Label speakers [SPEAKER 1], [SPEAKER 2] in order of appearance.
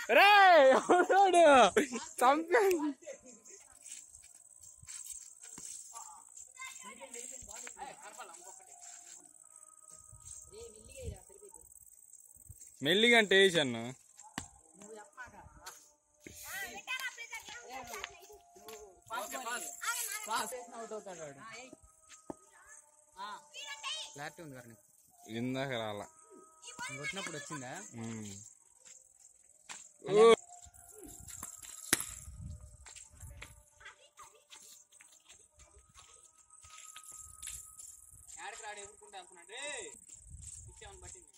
[SPEAKER 1] రే ఎవడోడు చంపాను మెల్లిగా అంటే వేసాను
[SPEAKER 2] క్లారిటీ ఉంది కానీ
[SPEAKER 1] ఇందాక రాలా
[SPEAKER 2] కొట్టినప్పుడు వచ్చిందా
[SPEAKER 1] ఉమ్.
[SPEAKER 2] యాడికి రాడు ఎదుర్కొంటే అనుకున్నాడు ఇచ్చామని పట్టింది